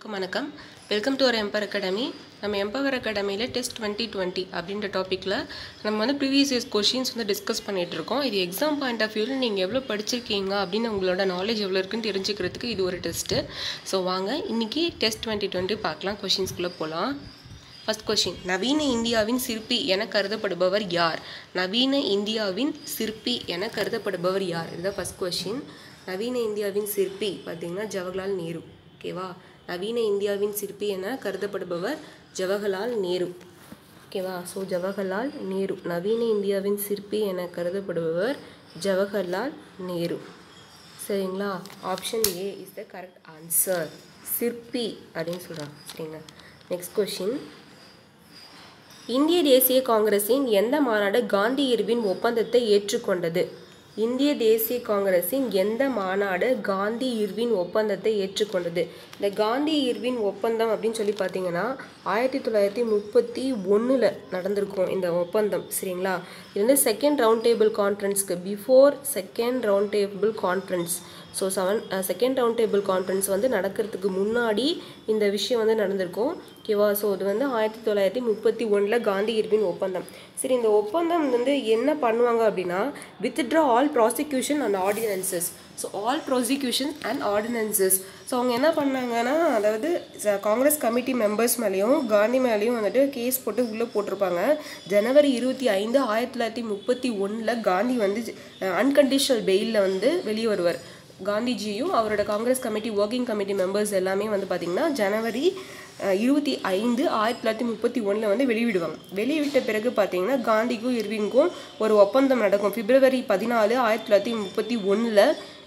எல்லாருக்கும் வணக்கம் welcome to ஒரு எம்பவர் அகாடமி நம்ம எம்பவர் அகாடமியில் டெஸ்ட் டுவெண்ட்டி டுவெண்ட்டி அப்படின்ற டாப்பிக்கில் நம்ம வந்து ப்ரீவியஸ் இயர்ஸ் கொஷின்ஸ் வந்து டிஸ்கஸ் பண்ணிகிட்டு இருக்கோம் இது எக்ஸாம் பாயிண்ட் ஆஃப் வியூவில் நீங்கள் எவ்வளோ படிச்சிருக்கீங்க அப்படின்னு உங்களோட நாலேஜ் எவ்வளோ இருக்குன்னு தெரிஞ்சுக்கிறதுக்கு இது ஒரு டெஸ்ட்டு ஸோ வாங்க இன்றைக்கி டெஸ்ட் டுவெண்ட்டி டுவெண்ட்டி பார்க்கலாம் கொஷின்ஸ்குள்ளே போகலாம் ஃபர்ஸ்ட் கொஷின் நவீன இந்தியாவின் சிற்பி என கருதப்படுபவர் யார் நவீன இந்தியாவின் சிற்பி என கருதப்படுபவர் யார் இதுதான் ஃபர்ஸ்ட் கொஷின் நவீன இந்தியாவின் சிற்பி பார்த்தீங்கன்னா ஜவஹர்லால் நேரு ஓகேவா நவீன இந்தியாவின் சிற்பி என கருதப்படுபவர் ஜவஹர்லால் நேரு ஓகேவா ஸோ ஜவஹர்லால் நேரு நவீன இந்தியாவின் சிற்பி என கருதப்படுபவர் ஜவஹர்லால் நேரு சரிங்களா option A is the correct answer சிற்பி அப்படின்னு சொல்கிறாங்க சரிங்க நெக்ஸ்ட் கொஷின் இந்திய தேசிய காங்கிரஸின் எந்த மாநாடு காந்தி இர்வின் ஒப்பந்தத்தை ஏற்றுக்கொண்டது இந்திய தேசிய காங்கிரஸின் எந்த மாநாடு காந்தி இர்வின் ஒப்பந்தத்தை ஏற்றுக்கொண்டது இந்த காந்தி இர்வின் ஒப்பந்தம் அப்படின்னு சொல்லி பார்த்தீங்கன்னா ஆயிரத்தி தொள்ளாயிரத்தி முப்பத்தி ஒன்றில் நடந்திருக்கும் இந்த ஒப்பந்தம் சரிங்களா இது வந்து செகண்ட் ரவுண்ட் டேபிள் கான்ஃபரன்ஸ்க்கு before second round table conference so seven second round table conference வந்து நடக்கிறதுக்கு முன்னாடி இந்த விஷயம் வந்து நடந்திருக்கும் ஓகேவா ஸோ இது வந்து ஆயிரத்தி தொள்ளாயிரத்தி முப்பத்தி ஒன்றில் காந்தி இர்வின் ஒப்பந்தம் சரி இந்த ஒப்பந்தம் வந்து என்ன பண்ணுவாங்க அப்படின்னா withdraw all prosecution and ordinances so all prosecution and ordinances so அவங்க என்ன பண்ணாங்கன்னா அதாவது காங்கிரஸ் கமிட்டி மெம்பர்ஸ் மேலேயும் காந்தி மேலேயும் வந்துட்டு கேஸ் போட்டு உள்ளே போட்டிருப்பாங்க ஜனவரி இருபத்தி ஐந்து ஆயிரத்தி தொள்ளாயிரத்தி முப்பத்தி ஒன்றில் காந்தி வந்து அன்கண்டிஷனல் பெயிலில் வந்து வெளியே வருவார் காந்திஜியும் அவரோட Congress committee working committee members எல்லாமே வந்து பார்த்திங்கன்னா ஜனவரி இருபத்தி ஐந்து ஆயிரத்தி தொள்ளாயிரத்தி முப்பத்தி ஒன்றில் வந்து வெளியிடுவாங்க வெளியிட்ட பிறகு பார்த்தீங்கன்னா காந்திக்கும் இர்வின்க்கும் ஒரு ஒப்பந்தம் நடக்கும் பிப்ரவரி பதினாலு ஆயிரத்தி தொள்ளாயிரத்தி முப்பத்தி ஒன்றில்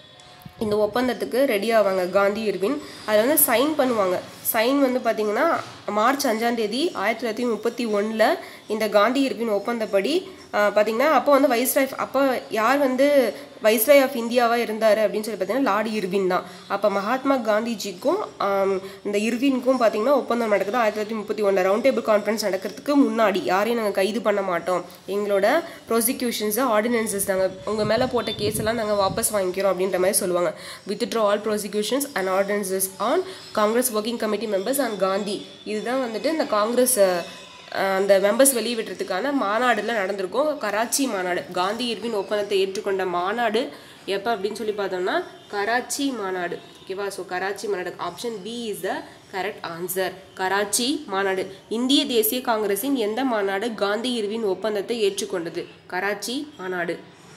இந்த ஒப்பந்தத்துக்கு ரெடி ஆவாங்க காந்தி இர்வின் அதில் வந்து சைன் பண்ணுவாங்க சைன் வந்து பார்த்திங்கன்னா மார்ச் அஞ்சாம் தேதி ஆயிரத்தி தொள்ளாயிரத்தி முப்பத்தி ஒன்றில் இந்த காந்தி இர்வின் ஒப்பந்தப்படி பார்த்திங்கன்னா அப்போ வந்து வைஸ்ராய் அப்போ யார் வந்து வைஸ்ராய் ஆஃப் இந்தியாவாக இருந்தார் அப்படின்னு சொல்லி பார்த்தீங்கன்னா லார்டு இர்வின் தான் அப்போ மகாத்மா காந்திஜிக்கும் இந்த இர்வின்க்கும் பார்த்தீங்கன்னா ஒப்பந்தம் நடக்குது ஆயிரத்தி தொள்ளாயிரத்தி முப்பத்தி ஒன்று ரவுண்ட் டேபிள் கான்ஃபரன்ஸ் நடக்கிறதுக்கு முன்னாடி யாரையும் நாங்கள் கைது பண்ண மாட்டோம் எங்களோட ப்ரோசிக்யூஷன்ஸு ஆர்டினன்சஸ் நாங்கள் உங்கள் மேலே போட்ட கேஸ் எல்லாம் நாங்கள் வாபஸ் வாங்கிக்கிறோம் அப்படின்ற மாதிரி சொல்லுவாங்க withdraw all prosecutions and ordinances on Congress working committee members and Gandhi இதுதான் வந்துட்டு இந்த காங்கிரஸ் அந்த மெம்பர்ஸ் வெளியிடுறதுக்கான மாநாடுல நடந்திருக்கும் கராச்சி மாநாடு காந்தி இர்வின் ஒப்பந்தத்தை ஏற்றுக்கொண்ட மாநாடு எப்போ அப்படின்னு சொல்லி பார்த்தோம்னா கராச்சி மாநாடு ஓகேவா ஸோ கராச்சி மாநாடு option B is the correct answer Karachi மாநாடு இந்திய தேசிய காங்கிரஸின் எந்த மாநாடு காந்தி இர்வின் ஒப்பந்தத்தை ஏற்றுக்கொண்டது கராச்சி மாநாடு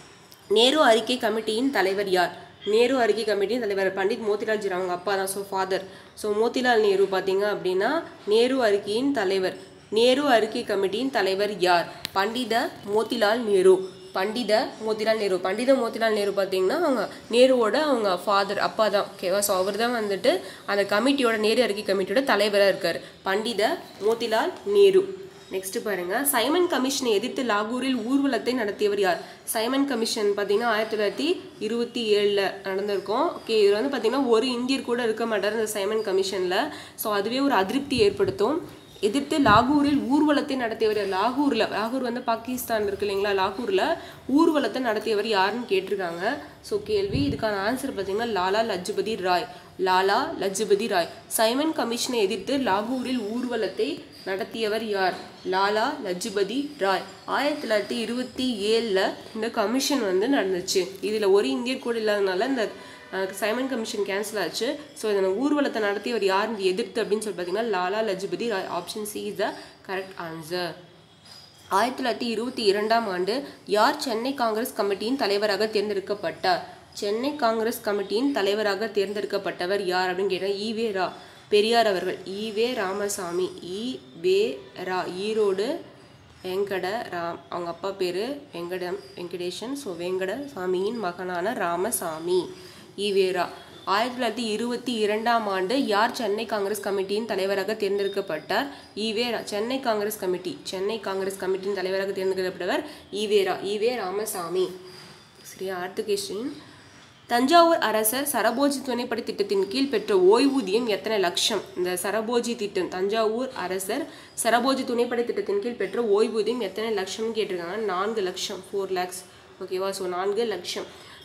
நேரு அறிக்கை கமிட்டியின் தலைவர் யார் நேரு அறிக்கை கமிட்டியின் தலைவர் பண்டிட் மோதிலால் ஜி அவங்க அப்பா தான் so father so Motilal Nehru பார்த்தீங்க அப்படின்னா நேரு அறிக்கையின் தலைவர் நேரு அறிக்கை கமிட்டியின் தலைவர் யார் பண்டித மோதிலால் நேரு பண்டித மோதிலால் நேரு பண்டித மோதிலால் நேரு பார்த்தீங்கன்னா அவங்க நேருவோட அவங்க ஃபாதர் அப்பா தான் ஓகேவா ஸோ அவர் தான் வந்துட்டு அந்த கமிட்டியோட நேரு அறிக்கை கமிட்டியோட தலைவராக இருக்கார் பண்டித மோதிலால் நேரு நெக்ஸ்ட் பாருங்க சைமன் கமிஷனை எதிர்த்து லாகூரில் ஊர்வலத்தை நடத்தியவர் யார் சைமன் கமிஷன் பார்த்தீங்கன்னா ஆயிரத்தி தொள்ளாயிரத்தி இருபத்தி ஏழில் நடந்திருக்கும் ஓகே இது வந்து பார்த்தீங்கன்னா ஒரு இந்தியர் கூட இருக்க மாட்டார் இந்த சைமன் கமிஷனில் ஸோ அதுவே ஒரு அதிருப்தி ஏற்படுத்தும் எதிர்த்து லாகூரில் ஊர்வலத்தை நடத்தியவர் லாகூரில் லாகூர் வந்து பாகிஸ்தான் இருக்கு இல்லைங்களா லாகூரில் ஊர்வலத்தை நடத்தியவர் யாருன்னு கேட்டிருக்காங்க ஸோ கேள்வி இதுக்கான ஆன்சர் பார்த்தீங்கன்னா லாலா லஜ்பதி ராய் லாலா லஜ்பதி ராய் சைமன் கமிஷனை எதிர்த்து லாகூரில் ஊர்வலத்தை நடத்தியவர் யார் லாலா லஜ்பதி ராய் ஆயிரத்தி தொள்ளாயிரத்தி இருபத்தி ஏழில் இந்த கமிஷன் வந்து நடந்துச்சு இதில் ஒரு இந்தியர் கூட இல்லாதனால இந்த சைமன் கமிஷன் கேன்சல் ஆச்சு ஸோ இதனை ஊர்வலத்தை நடத்தியவர் யார் எதிர்த்து அப்படின்னு சொல்லி பார்த்தீங்கன்னா Lala Lajpat Rai option C is the correct answer ஆயிரத்தி தொள்ளாயிரத்தி இருபத்தி இரண்டாம் ஆண்டு யார் சென்னை காங்கிரஸ் கமிட்டியின் தலைவராக தேர்ந்தெடுக்கப்பட்டார் சென்னை காங்கிரஸ் கமிட்டியின் தலைவராக தேர்ந்தெடுக்கப்பட்டவர் யார் அப்படின்னு கேட்டால் ஈவே ரா பெரியார் அவர்கள் ஈவே ராமசாமி ஈ வே ரா ஈரோடு வெங்கட ராம் அவங்க அப்பா பேர் வெங்கடம் வெங்கடேஷன் ஸோ வெங்கட சாமியின் மகனான ராமசாமி ஈவேரா ஆயிரத்தி தொள்ளாயிரத்தி இருபத்தி இரண்டாம் ஆண்டு யார் சென்னை காங்கிரஸ் கமிட்டியின் தலைவராக தேர்ந்தெடுக்கப்பட்டார் ஈவேரா Chennai Congress committee Chennai Congress கமிட்டியின் தலைவராக தேர்ந்தெடுக்கப்பட்டவர் ஈவேரா ஈவே ராமசாமி சரியா அடுத்த கொஸ்டின் தஞ்சாவூர் அரசர் சரபோஜி துணைப்படை திட்டத்தின் கீழ் பெற்ற ஓய்வூதியம் எத்தனை லட்சம் இந்த சரபோஜி திட்டம் தஞ்சாவூர் அரசர் சரபோஜி துணைப்படை திட்டத்தின் கீழ் பெற்ற ஓய்வூதியம் எத்தனை லட்சம்னு கேட்டிருக்காங்க நான்கு லட்சம் ஃபோர் லேக்ஸ் ஓகேவா ஸோ நான்கு லட்சம்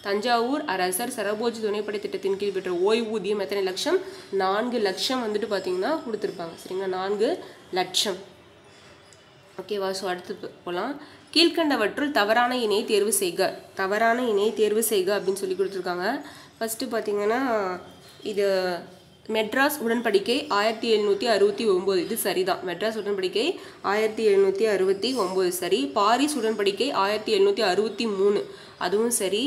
தஞ்சாவூர் அரசர் சரபோஜி துணைப்படை திட்டத்தின் கீழ் பெற்ற ஓய்வூதியம் எத்தனை லட்சம் நான்கு லட்சம் வந்துட்டு பார்த்தீங்கன்னா கொடுத்துருப்பாங்க சரிங்களா நான்கு லட்சம் ஓகேவா ஸோ அடுத்து போகலாம் கீழ்கண்டவற்றுள் தவறான இணையை தேர்வு செய்க தவறான இணையை தேர்வு செய்க அப்படின்னு சொல்லி கொடுத்துருக்காங்க ஃபஸ்ட்டு பார்த்தீங்கன்னா இது மெட்ராஸ் உடன்படிக்கை ஆயிரத்தி எழுநூற்றி அறுபத்தி ஒம்பது இது சரிதான் மெட்ராஸ் உடன்படிக்கை ஆயிரத்தி எழுநூற்றி அறுபத்தி ஒம்பது சரி பாரிஸ் உடன்படிக்கை ஆயிரத்தி எழுநூற்றி அறுபத்தி மூணு அதுவும் சரி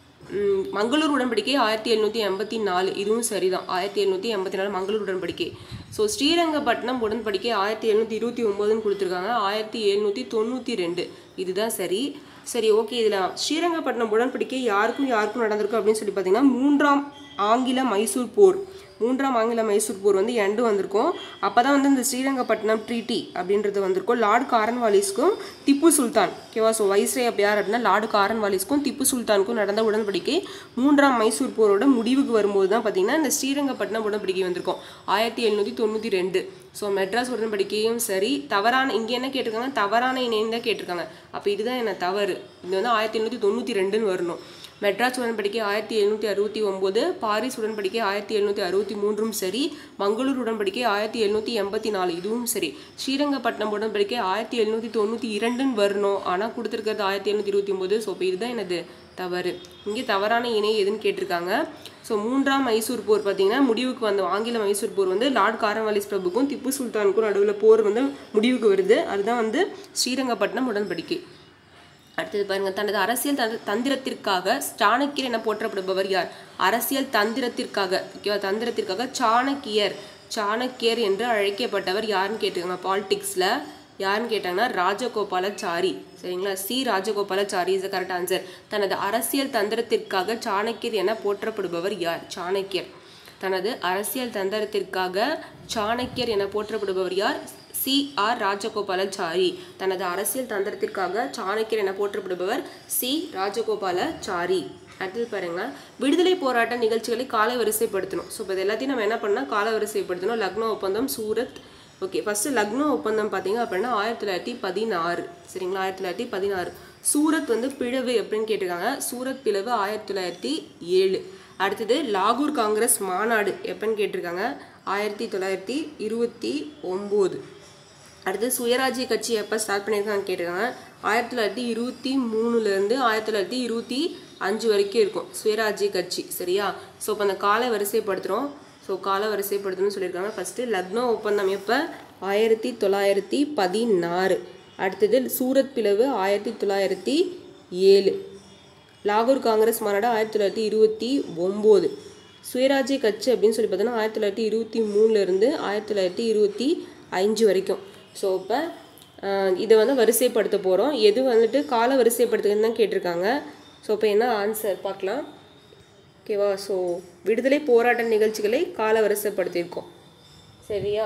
ம், மங்களூர் உடன்படிக்கை ஆயிரத்தி எழுநூற்றி எண்பத்தி நாலு இதுவும் சரிதான் ஆயிரத்தி எழுநூற்றி எண்பத்தி நாலு மங்களூர் உடன்படிக்கை ஸோ ஸ்ரீரங்கப்பட்டினம் உடன்படிக்கை ஆயிரத்தி எழுநூற்றி இருபத்தி ஒம்போதுன்னு கொடுத்துருக்காங்க ஆயிரத்தி எழுநூற்றி தொண்ணூற்றி ரெண்டு இதுதான் சரி சரி ஓகே இதில் ஸ்ரீரங்கப்பட்டினம் உடன்படிக்கை யாருக்கும் யாருக்கும் நடந்திருக்கும் அப்படின்னு சொல்லி பார்த்தீங்கன்னா மூன்றாம் ஆங்கில மைசூர் போர் மூன்றாம் ஆங்கில மைசூர் போர் வந்து எண்டு வந்திருக்கும் அப்போ தான் வந்து இந்த ஸ்ரீரங்கப்பட்டினம் ட்ரீட்டி அப்படின்றது வந்திருக்கும் லார்டு காரன்வாலிஸ்க்கும் திப்பு சுல்தான் ஓகேவா ஸோ வைஸ்ரே அப்போ யார் அப்படின்னா லார்டு காரன்வாலிஸ்க்கும் திப்பு சுல்தானுக்கும் நடந்த உடன்படிக்கை மூன்றாம் மைசூர் போரோட முடிவுக்கு வரும்போது தான் பார்த்தீங்கன்னா இந்த ஸ்ரீரங்கப்பட்டினம் உடன்படிக்கை வந்திருக்கும் ஆயிரத்தி எழுநூற்றி தொண்ணூற்றி ரெண்டு ஸோ மெட்ராஸ் உடன்படிக்கையும் சரி தவறான இங்கே என்ன கேட்டிருக்காங்க தவறான இணையம் தான் கேட்டிருக்காங்க அப்போ இதுதான் என்ன தவறு இது வந்து ஆயிரத்தி எழுநூற்றி தொண்ணூற்றி ரெண்டுன்னு வரணும் மெட்ராஸ் உடன்படிக்கை ஆயிரத்தி எழுநூற்றி அறுபத்தி ஒம்பது பாரிஸ் உடன்படிக்கை ஆயிரத்தி எழுநூற்றி அறுபத்தி மூன்றும் சரி மங்களூர் உடன்படிக்கை ஆயிரத்தி எழுநூற்றி எண்பத்தி நாலு இதுவும் சரி ஸ்ரீரங்கப்பட்டினம் உடன்படிக்கை ஆயிரத்தி எழுநூற்றி தொண்ணூற்றி இரண்டுன்னு வரணும் ஆனால் கொடுத்துருக்கிறது ஆயிரத்தி எழுநூற்றி இருபத்தி ஒம்பது ஸோ இப்போ இதுதான் என்னது தவறு இங்கே தவறான இணை எதுன்னு கேட்டிருக்காங்க ஸோ மூன்றாம் மைசூர் போர் பார்த்தீங்கன்னா முடிவுக்கு வந்த ஆங்கில மைசூர் போர் வந்து லார்ட் காரன்வாலிஸ் பிரபுக்கும் திப்பு சுல்தானுக்கும் நடுவில் போர் வந்து முடிவுக்கு வருது அதுதான் வந்து ஸ்ரீரங்கப்பட்டினம் உடன்படிக்கை அடுத்தது பாருங்க தனது அரசியல் தந்த தந்திரத்திற்காக சாணக்கியர் என போற்றப்படுபவர் யார் அரசியல் தந்திரத்திற்காக ஓகேவா தந்திரத்திற்காக சாணக்கியர் சாணக்கியர் என்று அழைக்கப்பட்டவர் யாருன்னு கேட்டிருக்காங்க பாலிடிக்ஸில் யாருன்னு கேட்டாங்கன்னா ராஜகோபாலாச்சாரி சரிங்களா C Rajagopalachari is correct answer தனது அரசியல் தந்திரத்திற்காக சாணக்கியர் என போற்றப்படுபவர் யார் சாணக்கியர் தனது அரசியல் தந்திரத்திற்காக சாணக்கியர் என போற்றப்படுபவர் யார் சி ஆர் ராஜகோபாலாச்சாரி தனது அரசியல் தந்திரத்திற்காக சாணக்கியர் என போற்றப்படுபவர் சி ராஜகோபாலாச்சாரி அடுத்தது பாருங்க விடுதலை போராட்ட நிகழ்ச்சிகளை கால வரிசைப்படுத்தணும் ஸோ இப்போ இது எல்லாத்தையும் நம்ம என்ன பண்ணால் கால வரிசைப்படுத்தணும் லக்னோ ஒப்பந்தம் சூரத் ஓகே ஃபஸ்ட்டு லக்னோ ஒப்பந்தம் பார்த்தீங்க அப்படின்னா ஆயிரத்தி தொள்ளாயிரத்தி பதினாறு சரிங்களா ஆயிரத்தி தொள்ளாயிரத்தி பதினாறு சூரத் வந்து பிளவு அப்படின்னு கேட்டிருக்காங்க சூரத் பிளவு ஆயிரத்தி தொள்ளாயிரத்தி ஏழு அடுத்தது லாகூர் காங்கிரஸ் மாநாடு எப்போன்னு கேட்டிருக்காங்க ஆயிரத்தி தொள்ளாயிரத்தி இருபத்தி ஒம்பது அடுத்து சுயராஜ்ய கட்சி எப்போ ஸ்டார்ட் பண்ணியிருக்காங்க கேட்டிருக்காங்க ஆயிரத்தி தொள்ளாயிரத்தி இருபத்தி மூணுலேருந்து ஆயிரத்தி தொள்ளாயிரத்தி இருபத்தி அஞ்சு வரைக்கும் இருக்கும் சுயராஜ்ய கட்சி சரியா ஸோ இப்போ அந்த கால வரிசைப்படுத்துகிறோம் ஸோ கால வரிசைப்படுத்தணும்னு சொல்லியிருக்காங்க ஃபஸ்ட்டு லக்னோ ஒப்பந்தம் எப்போ ஆயிரத்தி தொள்ளாயிரத்தி பதினாறு அடுத்தது சூரத் பிளவு ஆயிரத்தி தொள்ளாயிரத்தி ஏழு லாகூர் காங்கிரஸ் மாநாடு ஆயிரத்தி தொள்ளாயிரத்தி இருபத்தி ஒம்பது சுயராஜ்ய கட்சி அப்படின்னு சொல்லி பார்த்தோன்னா ஆயிரத்தி தொள்ளாயிரத்தி இருபத்தி மூணுலேருந்து ஆயிரத்தி தொள்ளாயிரத்தி இருபத்தி அஞ்சு வரைக்கும் ஸோ இப்போ இதை வந்து வரிசைப்படுத்த போகிறோம் எது வந்துட்டு கால வரிசைப்படுத்துதுன்னு தான் கேட்டிருக்காங்க ஸோ இப்போ என்ன ஆன்சர் பார்க்கலாம் ஓகேவா ஸோ விடுதலை போராட்ட நிகழ்ச்சிகளை கால வரிசைப்படுத்தியிருக்கோம் சரியா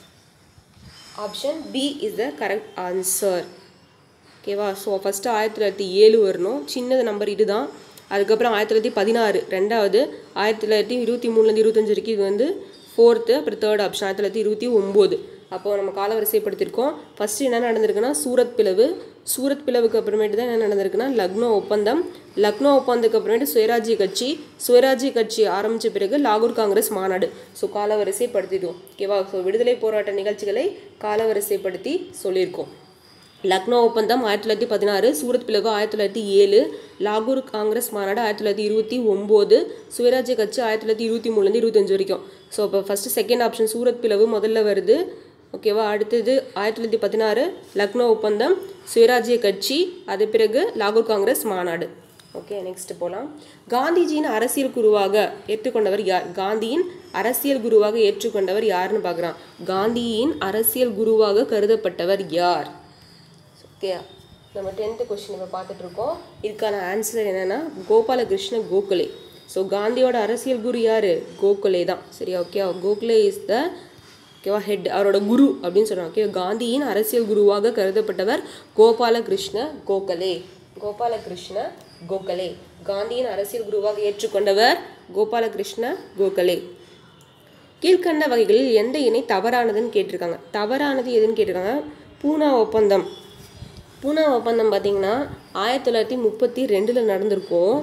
option B is the correct answer ஓகேவா ஸோ ஃபஸ்ட்டு ஆயிரத்தி தொள்ளாயிரத்தி ஏழு வரணும் சின்னது நம்பர் இதுதான் அதுக்கப்புறம் ஆயிரத்தி தொள்ளாயிரத்தி பதினாறு ரெண்டாவது ஆயிரத்தி தொள்ளாயிரத்தி இருபத்தி மூணுலேருந்து இருபத்தஞ்சு வரைக்கும் இது வந்து ஃபோர்த்து அப்புறம் தேர்ட் ஆப்ஷன் ஆயிரத்தி தொள்ளாயிரத்தி இருபத்தி ஒம்பது அப்போ நம்ம காலவரிசைப்படுத்தியிருக்கோம் ஃபஸ்ட்டு என்ன நடந்திருக்குன்னா சூரத் பிளவு சூரத் பிளவுக்கு அப்புறமேட்டு தான் என்ன நடந்திருக்குன்னா லக்னோ ஒப்பந்தம் லக்னோ ஒப்பந்தத்துக்கு அப்புறமேட்டு சுயராஜ்ய கட்சி சுயராஜ்ய கட்சி ஆரம்பித்த பிறகு லாகூர் காங்கிரஸ் மாநாடு ஸோ காலவரிசைப்படுத்திடுவோம் ஓகேவா ஸோ விடுதலை போராட்ட நிகழ்ச்சிகளை காலவரிசைப்படுத்தி சொல்லியிருக்கோம் லக்னோ ஒப்பந்தம் ஆயிரத்தி தொள்ளாயிரத்தி பதினாறு சூரத் பிளவு ஆயிரத்தி தொள்ளாயிரத்தி ஏழு லாகூர் காங்கிரஸ் மாநாடு ஆயிரத்தி தொள்ளாயிரத்தி இருபத்தி ஒம்பது சுயராஜ்ய கட்சி ஆயிரத்தி தொள்ளாயிரத்தி இருபத்தி மூணுலேருந்து இருபத்தஞ்சு வரைக்கும் ஸோ இப்போ ஃபஸ்ட்டு செகண்ட் ஆப்ஷன் சூரத் பிளவு முதல்ல வருது ஓகேவா அடுத்தது ஆயிரத்தி தொள்ளாயிரத்தி பதினாறு லக்னோ ஒப்பந்தம் சுயராஜ்ய கட்சி அது பிறகு லாகூர் காங்கிரஸ் மாநாடு ஓகே நெக்ஸ்ட் போகலாம் காந்திஜியின் அரசியல் குருவாக ஏற்றுக்கொண்டவர் யார் காந்தியின் அரசியல் குருவாக ஏற்றுக்கொண்டவர் யாருன்னு பார்க்குறான் காந்தியின் அரசியல் குருவாக கருதப்பட்டவர் யார் ஓகே நம்ம டென்த்து கொஸ்டின் இப்போ பார்த்துட்ருக்கோம் இதுக்கான ஆன்சர் என்னென்னா கோபாலகிருஷ்ண கோகலே ஸோ காந்தியோட அரசியல் குரு யார் கோகலே தான் சரியா ஓகே கோகலே இஸ் த ஓகேவா ஹெட் அவரோட குரு அப்படின்னு சொல்கிறாங்க ஓகே காந்தியின் அரசியல் குருவாக கருதப்பட்டவர் கோபாலகிருஷ்ண கோகலே கோபாலகிருஷ்ண கோகலே காந்தியின் அரசியல் குருவாக ஏற்றுக்கொண்டவர் கோபாலகிருஷ்ண கோகலே கீழ்கண்ட வகைகளில் எந்த இணை தவறானதுன்னு கேட்டிருக்காங்க தவறானது எதுன்னு கேட்டிருக்காங்க பூனா ஒப்பந்தம் பூனா ஒப்பந்தம் பார்த்தீங்கன்னா ஆயிரத்தி தொள்ளாயிரத்தி முப்பத்தி ரெண்டில் நடந்திருக்கும்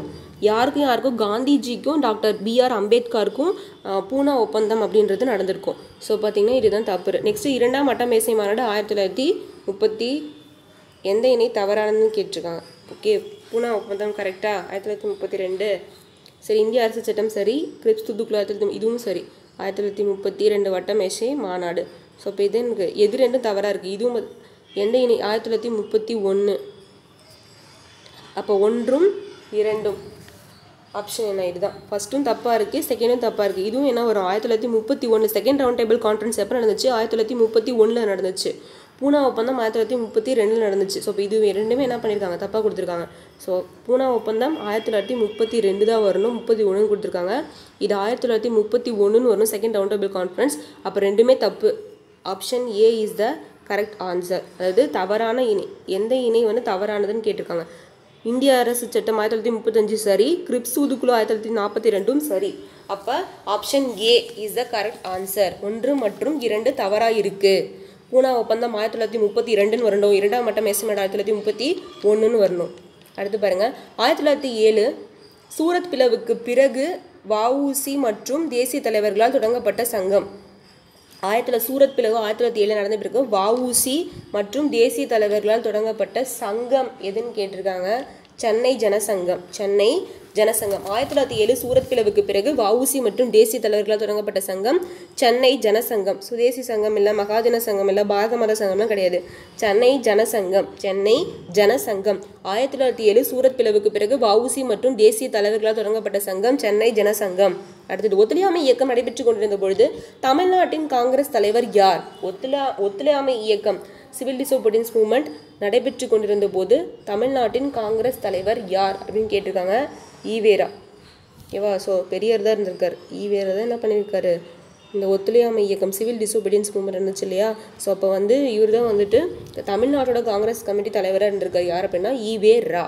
யாருக்கும் யாருக்கும் காந்திஜிக்கும் டாக்டர் பிஆர் அம்பேத்கருக்கும் ஆஹ், பூனா ஒப்பந்தம் அப்படின்றது நடந்திருக்கும் ஸோ பார்த்தீங்கன்னா இதுதான் தப்பு நெக்ஸ்ட் இரண்டாம் வட்டமேசை மாநாடு ஆயிரத்தி தொள்ளாயிரத்தி முப்பத்தி எந்த இணை தவறானதுன்னு கேட்டிருக்காங்க ஓகே பூனா ஒப்பந்தம் கரெக்டா ஆயிரத்தி தொள்ளாயிரத்தி முப்பத்தி ரெண்டு சரி இந்திய அரசு சட்டம் சரி கிரிப்ஸ் துதுக்குழு ஆயிரத்தி தொள்ளாயிரத்தி இதுவும் சரி ஆயிரத்தி தொள்ளாயிரத்தி முப்பத்தி ரெண்டு வட்டமேசை மாநாடு ஸோ இப்போ இது எனக்கு எது ரெண்டும் தவறாக இருக்குது இதுவும் வந்து- எந்த இணை ஆயிரத்தி தொள்ளாயிரத்தி முப்பத்தி ஒன்று அப்போ ஒன்றும் இரண்டும் ஆப்ஷன் என்ன இதுதான் ஃபஸ்ட்டும் தப்பாக இருக்குது செகண்டும் தப்பாக இருக்குது இதுவும் என்ன வரும் ஆயிரத்தி தொள்ளாயிரத்தி முப்பத்தி ஒன்று செகண்ட் ரவுண்ட் டேபிள் கான்ஃபரன்ஸ் எப்போ நடந்துச்சு ஆயிரத்தி தொள்ளாயிரத்தி முப்பத்தி ஒன்றில் நடந்துச்சு பூனா ஒப்பந்தம் ஆயிரத்தி தொள்ளாயிரத்தி முப்பத்தி ரெண்டில் நடந்துச்சு ஸோ இப்போ இது ரெண்டுமே என்ன பண்ணியிருக்காங்க தப்பாக கொடுத்துருக்காங்க ஸோ பூனா ஒப்பந்தம் ஆயிரத்தி தொள்ளாயிரத்தி முப்பத்தி ரெண்டு தான் வரணும் முப்பத்தி ஒன்றுன்னு கொடுத்துருக்காங்க இது ஆயிரத்தி தொள்ளாயிரத்தி முப்பத்தி ஒன்றுன்னு வரணும் செகண்ட் ரவுண்ட் டேபிள் கான்ஃபரன்ஸ் அப்போ ரெண்டுமே தப்பு option A is the correct answer அதாவது தவறான இணை எந்த இணை வந்து தவறானதுன்னு கேட்டிருக்காங்க இந்திய அரசு சட்டம் ஆயிரத்தி தொள்ளாயிரத்தி முப்பத்தஞ்சு சரி கிரிப்ஸ் ஊதுக்குழு ஆயிரத்தி தொள்ளாயிரத்தி நாற்பத்தி ரெண்டும் சரி அப்போ option A is the correct answer ஒன்று மற்றும் இரண்டு தவறாக இருக்கு பூனா ஒப்பந்தம் ஆயிரத்தி தொள்ளாயிரத்தி முப்பத்தி இரண்டுன்னு வரணும் இரண்டாம் மட்டம் எஸ்எம்எட் ஆயிரத்தி தொள்ளாயிரத்தி முப்பத்தி ஒன்றுன்னு வரணும் அடுத்து பாருங்க ஆயிரத்தி தொள்ளாயிரத்தி ஏழு சூரத் பிளவுக்கு பிறகு வஉசி மற்றும் தேசிய தலைவர்களால் தொடங்கப்பட்ட சங்கம் ஆயிரத்தி தொள்ளாயிரத்தி சூரத் பிளவு ஆயிரத்தி தொள்ளாயிரத்தி ஏழு நடந்த பிறகு வஉசி மற்றும் தேசிய தலைவர்களால் தொடங்கப்பட்ட சங்கம் எதுன்னு கேட்டிருக்காங்க சென்னை ஜனசங்கம் சென்னை ஜனசங்கம் ஆயிரத்தி தொள்ளாயிரத்தி ஏழு சூரத் பிளவுக்கு பிறகு வஉசி மற்றும் தேசிய தலைவர்களால் தொடங்கப்பட்ட சங்கம் சென்னை ஜனசங்கம் சுதேசி சங்கம் இல்லை மகாஜன சங்கம் இல்லை பாரத மத சங்கம்லாம் கிடையாது சென்னை ஜனசங்கம் சென்னை ஜனசங்கம் ஆயிரத்தி தொள்ளாயிரத்தி ஏழு சூரத் பிளவுக்கு பிறகு வஉசி மற்றும் தேசிய தலைவர்களால் தொடங்கப்பட்ட சங்கம் சென்னை ஜனசங்கம் அடுத்தது ஒத்துழையாமை இயக்கம் நடைபெற்று கொண்டிருந்த பொழுது தமிழ்நாட்டின் காங்கிரஸ் தலைவர் யார் ஒத்துழா ஒத்துழையாமை இயக்கம் சிவில் டிசோபடியன்ஸ் மூவ்மெண்ட் நடைபெற்று கொண்டிருந்த போது தமிழ்நாட்டின் காங்கிரஸ் தலைவர் யார் அப்படின்னு கேட்டிருக்காங்க ஈவேரா ஓகேவா ஸோ பெரியார் தான் இருந்திருக்கார் ஈவேரா தான் என்ன பண்ணியிருக்காரு இந்த ஒத்துழையாமை இயக்கம் சிவில் டிசோபீடியன்ஸ் மூவ்மெண்ட் இருந்துச்சு இல்லையா ஸோ அப்போ வந்து இவர் தான் வந்துட்டு தமிழ்நாட்டோட காங்கிரஸ் கமிட்டி தலைவராக இருந்திருக்கார் யார் அப்படின்னா ஈவே ரா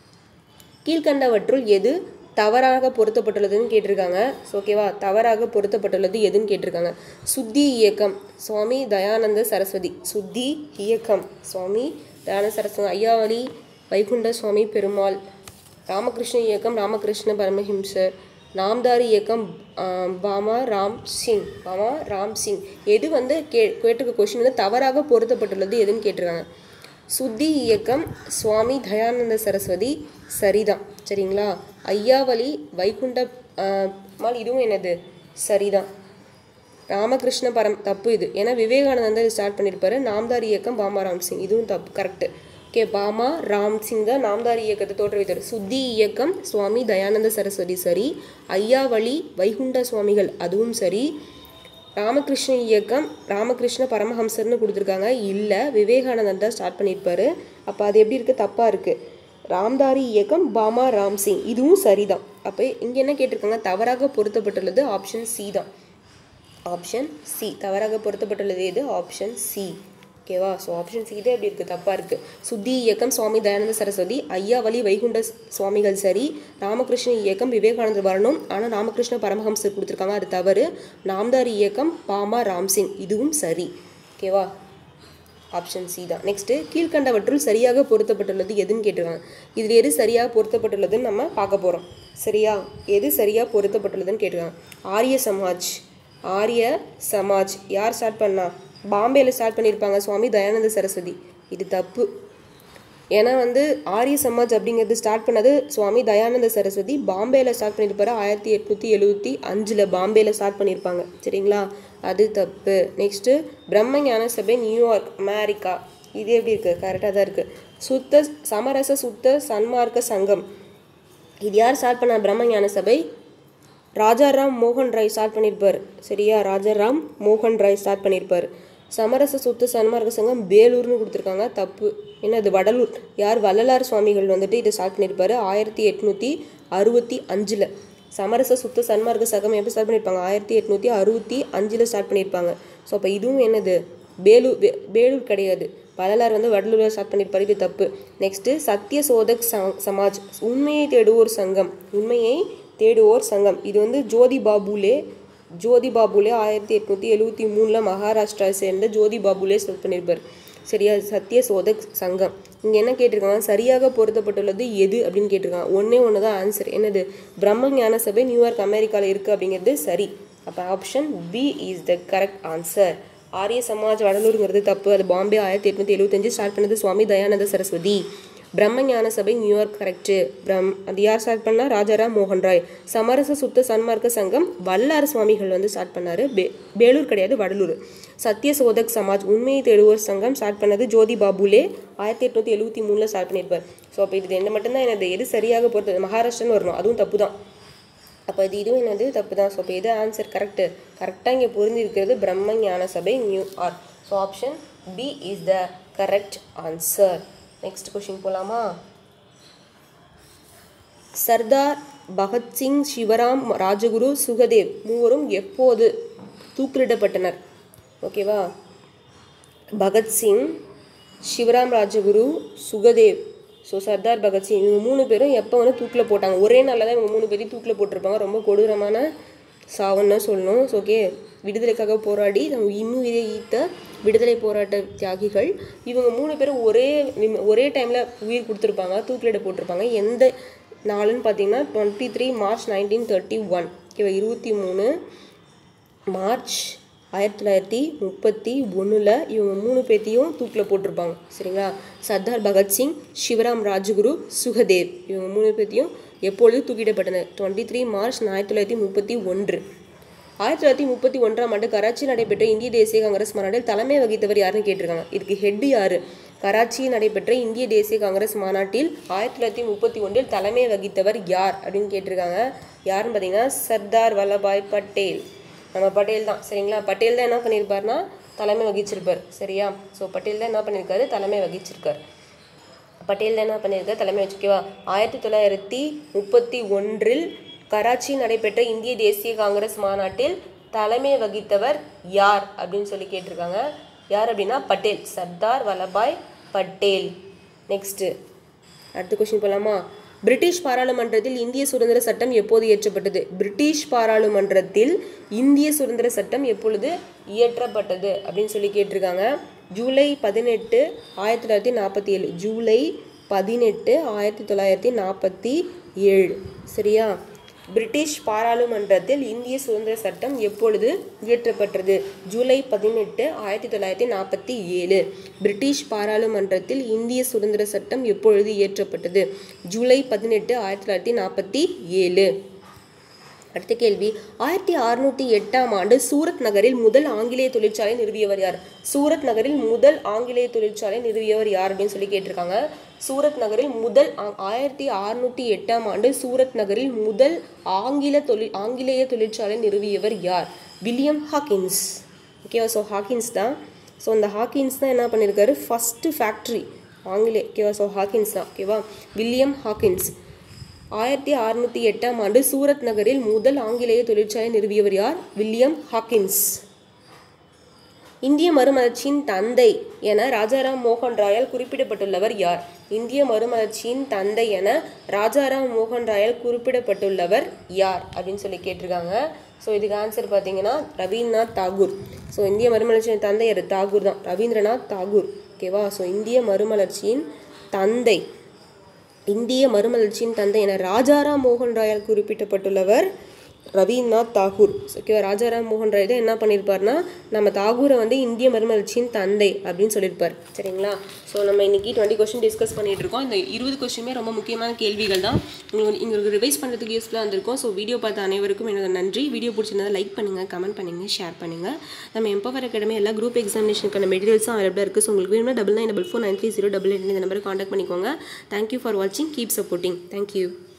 கீழ்கண்டவற்றுள் எது தவறாக பொருத்தப்பட்டுள்ளதுன்னு கேட்டிருக்காங்க ஸோ ஓகேவா தவறாக பொருத்தப்பட்டுள்ளது எதுன்னு கேட்டிருக்காங்க சுத்தி இயக்கம் சுவாமி தயானந்த சரஸ்வதி சுத்தி இயக்கம் சுவாமி தயானந்த சரஸ்வதி ஐயாவளி வைகுண்ட சுவாமி பெருமாள் ராமகிருஷ்ண இயக்கம் ராமகிருஷ்ண பரமஹிம்சர் நாம்தாரி இயக்கம் ஆஹ், பாமா ராம் சிங் பாமா ராம் சிங் எது வந்து கே கேட்டிருக்க கொஷின் வந்து தவறாக பொருத்தப்பட்டுள்ளது எதுன்னு கேட்டிருக்காங்க சுத்தி இயக்கம் சுவாமி தயானந்த சரஸ்வதி சரிதான் சரிங்களா ஐயாவளி வைகுண்ட ஆஹ், மால் இதுவும் என்னது சரிதான் ராமகிருஷ்ண பரம் தப்பு இது ஏன்னா விவேகானந்தர் இது ஸ்டார்ட் பண்ணியிருப்பாரு நாம்தாரி இயக்கம் பாமா ராம் சிங் இதுவும் தப்பு கரெக்டு ஓகே பாமா ராம் சிங் தான் நாம்தாரி இயக்கத்தை தோற்றுவித்தார் சுத்தி இயக்கம் சுவாமி தயானந்த சரஸ்வதி சரி ஐயாவளி வைகுண்ட சுவாமிகள் அதுவும் சரி ராமகிருஷ்ண இயக்கம் ராமகிருஷ்ண பரமஹம்சர்னு கொடுத்துருக்காங்க இல்லை விவேகானந்தர் தான் ஸ்டார்ட் பண்ணியிருப்பாரு அப்போ அது எப்படி இருக்குது தப்பாக இருக்குது ராம்தாரி இயக்கம் பாமா ராம் சிங் இதுவும் சரிதான் அப்போ இங்கே என்ன கேட்டிருக்காங்க தவறாக பொருத்தப்பட்டுள்ளது ஆப்ஷன் சி தான் ஆப்ஷன் சி தவறாக பொருத்தப்பட்டுள்ளது எது ஆப்ஷன் சி ஓகேவா ஸோ ஆப்ஷன் சி தான் எப்படி இருக்குது தப்பாக இருக்குது சுத்தி இயக்கம் சுவாமி தயானந்த சரஸ்வதி ஐயாவளி வைகுண்ட ஸ்- சுவாமிகள் சரி ராமகிருஷ்ண இயக்கம் விவேகானந்தர் வரணும் ஆனால் ராமகிருஷ்ண பரமஹம்சர் கொடுத்துருக்காங்க அது தவறு நாம்தாரி இயக்கம் பாமா ராம்சிங் இதுவும் சரி ஓகேவா ஆப்ஷன் சி தான் நெக்ஸ்ட்டு கீழ்கண்டவற்றுள் சரியாக பொருத்தப்பட்டுள்ளது எதுன்னு கேட்டிருக்காங்க இதில் எது சரியாக பொருத்தப்பட்டுள்ளதுன்னு நம்ம பார்க்க போகிறோம் சரியா எது சரியாக பொருத்தப்பட்டுள்ளதுன்னு கேட்டிருக்காங்க ஆரிய சமாஜ் ஆரிய சமாஜ் யார் ஸ்டார்ட் பண்ணா பாம்பேல ஸ்டார்ட் பண்ணியிருப்பாங்க சுவாமி தயானந்த சரஸ்வதி இது தப்பு ஏன்னா வந்து ஆரிய சமாஜ் அப்படிங்கிறது ஸ்டார்ட் பண்ணது சுவாமி தயானந்த சரஸ்வதி பாம்பேல ஸ்டார்ட் பண்ணியிருப்பாரு ஆயிரத்தி எட்நூற்றி எழுபத்தி அஞ்சில் பாம்பேல ஸ்டார்ட் பண்ணியிருப்பாங்க சரிங்களா அது தப்பு நெக்ஸ்ட்டு பிரம்ம ஞான சபை நியூயார்க் அமெரிக்கா இது எப்படி இருக்குது கரெக்டாக தான் இருக்குது சுத்த சமரச சுத்த சன்மார்க்க சங்கம் இது யார் ஸ்டார்ட் பண்ண பிரம்ம ஞான சபை ராஜாராம் மோகன் ராய் ஸ்டார்ட் பண்ணியிருப்பார் சரியா ராஜாராம் மோகன் ராய் ஸ்டார்ட் பண்ணியிருப்பார் சமரச சொத்து சன்மார்க்க சங்கம் வேலூர்னு கொடுத்துருக்காங்க தப்பு என்னது வடலூர் யார் வள்ளலார் சுவாமிகள் வந்துட்டு இது ஸ்டார்ட் பண்ணியிருப்பாரு ஆயிரத்தி எட்நூற்றி அறுபத்தி அஞ்சில் சமரச சுத்த சன்மார்க்க சங்கம் எப்போ ஸ்டார்ட் பண்ணியிருப்பாங்க ஆயிரத்தி எட்நூற்றி அறுபத்தி அஞ்சில் ஸ்டார்ட் பண்ணியிருப்பாங்க ஸோ அப்போ இதுவும் என்னது வேலூர் வே- வேலூர் கிடையாது வள்ளலார் வந்து வடலூரில் ஸ்டார்ட் பண்ணியிருப்பாரு இது தப்பு நெக்ஸ்ட்டு சத்திய சோதக் ச- சமாஜ் உண்மையை தேடுவோர் சங்கம் உண்மையை தேடுவோர் சங்கம் இது வந்து ஜோதி பாபுலே ஜோதி பாபுலே ஆயிரத்தி எட்நூற்றி எழுபத்தி மூணில் மகாராஷ்டிரா சேர்ந்த ஜோதி பாபுலே ஸ்டார்ட் பண்ணியிருப்பார் சரியா சத்திய சோதக் சங்கம் இங்கே என்ன கேட்டிருக்காங்க சரியாக பொருத்தப்பட்டுள்ளது எது அப்படின்னு கேட்டிருக்காங்க ஒன்றே ஒன்று தான் ஆன்சர் என்னது பிரம்ம ஞான சபை நியூயார்க் அமெரிக்காவில் இருக்குது அப்படிங்கிறது சரி அப்போ option B is the correct answer Arya Samaj வடலூருங்கிறது தப்பு அது பாம்பே ஆயிரத்தி எட்நூற்றி எழுபத்தஞ்சு ஸ்டார்ட் பண்ணது சுவாமி தயானந்த சரஸ்வதி பிரம்ம ஞான சபை நியூயார்க் கரெக்டு பிரம் அது யார் ஸ்டார்ட் பண்ணா ராஜாராம் மோகன் ராய் சமரச சுத்த சன்மார்க்க சங்கம் வல்லார சுவாமிகள் வந்து ஸ்டார்ட் பண்ணாரு பே பேலூர் கிடையாது வடலூர் சத்திய சோதக் சமாஜ் உண்மையை தேடுவோர் சங்கம் ஸ்டார்ட் பண்ணது ஜோதி பாபுலே ஆயிரத்தி எட்நூற்றி எழுபத்தி மூணில் ஸ்டார்ட் பண்ணியிருப்பார் ஸோ அப்போ இது என்ன மட்டும்தான் எனது எது சரியாக பொறுத்தது மகாராஷ்டிரன்னு வரணும் அதுவும் தப்பு தான் அப்போ இது இதுவும் என்னது தப்பு தான் ஸோ அப்போ எது ஆன்சர் கரெக்டு கரெக்டாக இங்கே பொருந்திருக்கிறது பிரம்ம ஞான சபை new ark so option B is the correct answer next question போகலாமா சர்தார் பகத்சிங் சிவராம் ராஜகுரு சுகதேவ் மூவரும் எப்போது தூக்கிலிடப்பட்டனர் ஓகேவா பகத்சிங் சிவராம் ராஜகுரு சுகதேவ் ஸோ சர்தார் பகத்சிங் இவங்க மூணு பேரும் எப்போ வந்து தூக்கில் போட்டாங்க ஒரே நாளில் தான் இவங்க மூணு பேரையும் தூக்கில் போட்டிருப்பாங்க ரொம்ப கொடூரமான சாவுன்னு தான் சொல்லணும் ஸோ ஓகே விடுதலைக்காக போராடி நம்ம இன்னுயிரை ஈத்த விடுதலை போராட்ட தியாகிகள் இவங்க மூணு பேரும் ஒரே நிமி- ஒரே டைமில் உயிர் கொடுத்துருப்பாங்க தூக்கிலிட போட்டிருப்பாங்க எந்த நாளுன்னு பார்த்தீங்கன்னா twenty three March nineteen thirty one ஓகேவா இருபத்தி மூணு மார்ச் ஆயிரத்தி தொள்ளாயிரத்தி முப்பத்தி ஒன்றில் இவங்க மூணு பேர்த்தையும் தூக்கில் போட்டிருப்பாங்க சரிங்களா சர்தார் பகத்சிங் சிவராம் ராஜகுரு சுகதேவ் இவங்க மூணு பேர்த்தையும் எப்பொழுது தூக்கிடப்பட்டனர் டுவெண்ட்டி த்ரீ மார்ச் ஆயிரத்தி தொள்ளாயிரத்தி முப்பத்தி ஒன்று ஆயிரத்தி தொள்ளாயிரத்தி முப்பத்தி ஒன்றாம் ஆண்டு கராச்சியில் நடைபெற்ற இந்திய தேசிய காங்கிரஸ் மாநாட்டில் தலைமை வகித்தவர் யாருன்னு கேட்டிருக்காங்க இதுக்கு ஹெட் யாரு கராச்சியில் நடைபெற்ற இந்திய தேசிய காங்கிரஸ் மாநாட்டில் ஆயிரத்தி தொள்ளாயிரத்தி முப்பத்தி ஒன்றில் தலைமை வகித்தவர் யார் அப்படின்னு கேட்டிருக்காங்க யாருன்னு பார்த்தீங்கன்னா சர்தார் வல்லபாய் பட்டேல் நம்ம பட்டேல் தான் சரிங்களா பட்டேல் தான் என்ன பண்ணியிருப்பார்னா தலைமை வகிச்சிருப்பார் சரியா ஸோ பட்டேல் தான் என்ன பண்ணியிருக்காரு தலைமை வகிச்சிருக்கார் பட்டேல் தான் என்ன பண்ணியிருக்காரு தலைமை வச்சுக்கவா ஆயிரத்தி தொள்ளாயிரத்தி முப்பத்தி ஒன்றில் கராச்சியில் நடைபெற்ற இந்திய தேசிய காங்கிரஸ் மாநாட்டில் தலைமை வகித்தவர் யார் அப்படின்னு சொல்லி கேட்டிருக்காங்க யார் அப்படின்னா பட்டேல் சர்தார் வல்லபாய் பட்டேல் நெக்ஸ்ட்டு அடுத்த கொஸ்டின் போகலாமா பிரிட்டிஷ் பாராளுமன்றத்தில் இந்திய சுதந்திர சட்டம் எப்போது இயற்றப்பட்டது பிரிட்டிஷ் பாராளுமன்றத்தில் இந்திய சுதந்திர சட்டம் எப்பொழுது இயற்றப்பட்டது அப்படின்னு சொல்லி கேட்டிருக்காங்க ஜூலை பதினெட்டு ஆயிரத்தி தொள்ளாயிரத்தி நாற்பத்தி ஏழு ஜூலை பதினெட்டு ஆயிரத்தி தொள்ளாயிரத்தி நாற்பத்தி ஏழு சரியா பிரிட்டிஷ் பாராளுமன்றத்தில் இந்திய சுதந்திர சட்டம் எப்பொழுது இயற்றப்பட்டது ஜூலை பதினெட்டு ஆயிரத்தி தொள்ளாயிரத்தி நாற்பத்தி ஏழு பிரிட்டிஷ் பாராளுமன்றத்தில் இந்திய சுதந்திர சட்டம் எப்பொழுது இயற்றப்பட்டது ஜூலை பதினெட்டு ஆயிரத்தி தொள்ளாயிரத்தி நாற்பத்தி ஏழு அடுத்த கேள்வி ஆயிரத்தி அறுநூத்தி எட்டாம் ஆண்டு சூரத் நகரில் முதல் ஆங்கிலேய தொழிற்சாலை நிறுவியவர் யார் சூரத் நகரில் முதல் ஆங்கிலேய தொழிற்சாலை நிறுவியவர் யார் அப்படின்னு சொல்லி கேட்டிருக்காங்க சூரத் நகரில் முதல் ஆ- ஆயிரத்தி அறுநூத்தி எட்டாம் ஆண்டு சூரத் நகரில் முதல் ஆங்கில தொழில் ஆங்கிலேய தொழிற்சாலை நிறுவியவர் யார் வில்லியம் ஹாக்கின்ஸ் ஓகேவா ஸோ ஹாக்கின்ஸ் தான் ஸோ இந்த ஹாக்கின்ஸ் தான் என்ன பண்ணியிருக்காரு ஃபஸ்ட்டு ஃபேக்ட்ரி ஆங்கிலே ஓகேவா ஸோ ஹாக்கின்ஸ் தான் ஓகேவா வில்லியம் ஹாக்கின்ஸ் ஆயிரத்தி அறுநூத்தி எட்டாம் ஆண்டு சூரத் நகரில் முதல் ஆங்கிலேய தொழிற்சாலை நிறுவியவர் யார் வில்லியம் ஹாக்கின்ஸ் இந்திய மறுமலர்ச்சியின் தந்தை என ராஜாராம் மோகன் ராயால் குறிப்பிடப்பட்டுள்ளவர் யார் இந்திய மறுமலர்ச்சியின் தந்தை என ராஜாராம் மோகன் ராயால் குறிப்பிடப்பட்டுள்ளவர் யார் அப்படின்னு சொல்லி கேட்டிருக்காங்க ஸோ இதுக்கு ஆன்சர் பார்த்தீங்கன்னா ரவீந்திரநாத் தாகூர் ஸோ இந்திய மறுமலர்ச்சியின் தந்தை யார் தாகூர் தான் ரவீந்திரநாத் தாகூர் ஓகேவா ஸோ இந்திய மறுமலர்ச்சியின் தந்தை இந்திய மறுமலர்ச்சியின் தந்தை என ராஜாராம் மோகன் ராயால் குறிப்பிட்டப்பட்டுள்ளவர் ரவீந்திரநாத் தாகூர் ஓகேவா ராஜாராம் மோகன் ராய் தான் என்ன பண்ணியிருப்பார்னா நம்ம தாகூரை வந்து இந்திய மறுமலர்ச்சியின் தந்தை அப்படின்னு சொல்லியிருப்பார் சரிங்களா ஸோ நம்ம இன்னைக்கு டுவெண்ட்டி கொஸ்டின் டிஸ்கஸ் பண்ணிட்டு இருக்கோம் இந்த இருபது கொஸ்டினுமே ரொம்ப முக்கியமான கேள்விகள் தான் உங்களுக்கு உங்களுக்கு ரிவைஸ் பண்ணுறதுக்கு யூஸ்ஃபுல்லாக இருந்திருக்கும் ஸோ வீடியோ பார்த்த அனைவருக்கும் எனது நன்றி வீடியோ பிடிச்சிருந்தா லைக் பண்ணுங்கள் கமெண்ட் பண்ணுங்கள் ஷேர் பண்ணுங்கள் நம்ம எம்பவர் அகாடமி எல்லா குரூப் எக்ஸாமினேஷனுக்கான மெட்டீரியல்ஸும் அவைலபிளாக இருக்குது ஸோ உங்களுக்கு வேணும்னா double nine double four nine three zero double eight இந்த நம்பரை காண்டாக்ட் பண்ணிக்கோங்க தேங்க்யூ ஃபார் வாட்சிங் கீப் சப்போர்ட்டிங் தேங்க்யூ